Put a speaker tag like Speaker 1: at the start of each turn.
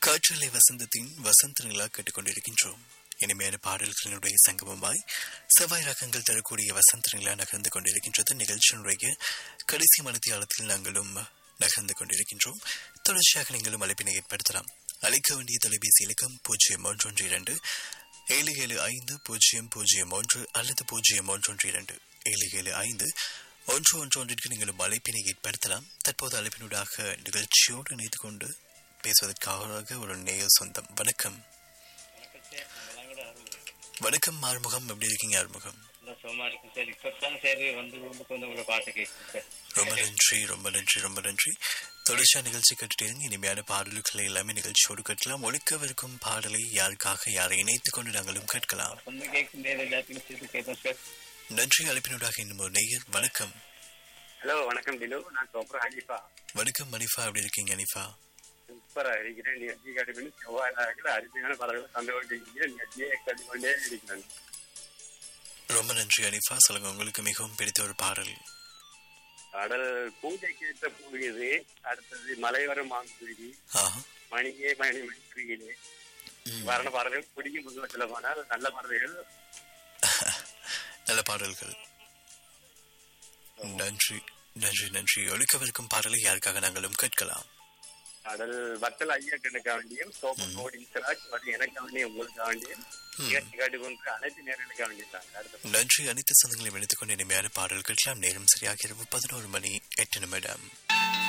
Speaker 1: காற்றலை வசந்தத்தின் வசந்த நிலா கேட்டுக்கொண்டிருக்கின்றோம் இனிமையான பாடல்களினுடைய சங்கமமாய் செவ்வாய் ரகங்கள் தரக்கூடிய வசந்த நிலா நகர்ந்து கொண்டிருக்கின்றது நிகழ்ச்சியினுடைய கடைசி மனத்தியாலத்தில் நாங்களும் நகர்ந்து கொண்டிருக்கின்றோம் தொடர்ச்சியாக நீங்களும் அழைப்பினை ஏற்படுத்தலாம் அழைக்க வேண்டிய தொலைபேசி இலக்கம் பூஜ்ஜியம் ஒன்றொன்று இரண்டு ஏழு ஏழு ஐந்து பூஜ்ஜியம் பூஜ்ஜியம் ஒன்று அல்லது பூஜ்ஜியம் ஒன்றொன்று இரண்டு ஏழு ஏழு ஐந்து ஒன்று ஒன்று ஒன்றிற்கு நீங்களும் அழைப்பினை ஏற்படுத்தலாம் தற்போது அழைப்பினூடாக நிகழ்ச்சியோடு இணைத்து கொண்டு பேசுவதற்காக ஒரு நேய சொந்தம் வணக்கம் வணக்கம் ஆறுமுகம் எப்படி இருக்கீங்க ஆறுமுகம்
Speaker 2: சும்மா இருக்கு சார் இப்பதான் சரி வந்து வந்து கொஞ்சம் உங்களை பாட்டு கேட்குது சார்
Speaker 1: ரொம்ப நன்றி ரொம்ப நன்றி ரொம்ப நன்றி தொடர்ச்சியா நிகழ்ச்சி கேட்டுட்டு இருங்க இனிமையான பாடல்களை எல்லாமே நிகழ்ச்சியோடு கேட்கலாம் ஒழிக்கவிருக்கும் பாடலை யாருக்காக யாரை இணைத்துக் கொண்டு நாங்களும் கேட்கலாம்
Speaker 2: சொந்த கேட்கும் நேரம் எல்லாத்தையும் சேர்த்து கேட்போம் சார்
Speaker 1: நன்றி அழைப்பினூடாக இன்னும் ஒரு நேயர் வணக்கம்
Speaker 3: ஹலோ வணக்கம் டிலு நான் சூப்பரா அனிஃபா
Speaker 1: வணக்கம் அனிஃபா எப்படி இருக்கீங்க அனிஃபா
Speaker 3: சூப்பரா இருக்கிறேன் நிகழ்ச்சி கடுமைன்னு செவ்வாய் நாட்கள் அருமையான பலர்கள் தந்து கொண்டிருக்கிறேன் நிகழ்ச்சியை கண்டுகொண்டே இருக்கிறேன்
Speaker 1: ரொம்ப நன்றி அனிஃபா சொல்லுங்க உங்களுக்கு மிகவும் பிடித்த ஒரு பாடல்
Speaker 3: கடல் பூஜைக்கு ஏற்ற பூவியது அடுத்தது மலை வரும் மாங்குருவி
Speaker 1: ஆஹா
Speaker 3: மணியே மணி மணி குயிலே
Speaker 1: ம்.
Speaker 3: வரண பாடல்கள் பிடிக்கும் புதுவ சொல்ல போனால் நல்ல பாடல்கள்
Speaker 1: நல்ல பாடல்கள் நன்றி நன்றி நன்றி ஒழிக்கவிருக்கும் பாடலை யாருக்காக நாங்களும் கேட்கலாம்
Speaker 3: கடல் வட்டல் ஐயா கண்ணுக்கு வேண்டியும் சோப்பு கோடி சிராஜ் மற்றும் எனக்கு வேண்டியும் உங்களுக்கு வேண்டியும் நிகழ்ச்சி காட்டுக்கொண்டு அனைத்து நேர்களுக்கு வேண்டியிருக்காங்க அடுத்த
Speaker 1: நன்றி அனைத்து சொந்தங்களையும் எடுத்துக்கொண்டு இனிமையான பாடல் கேட்கலாம் நேரம் சரியாக இரவு பதினோரு மணி எட்டு நிமிடம்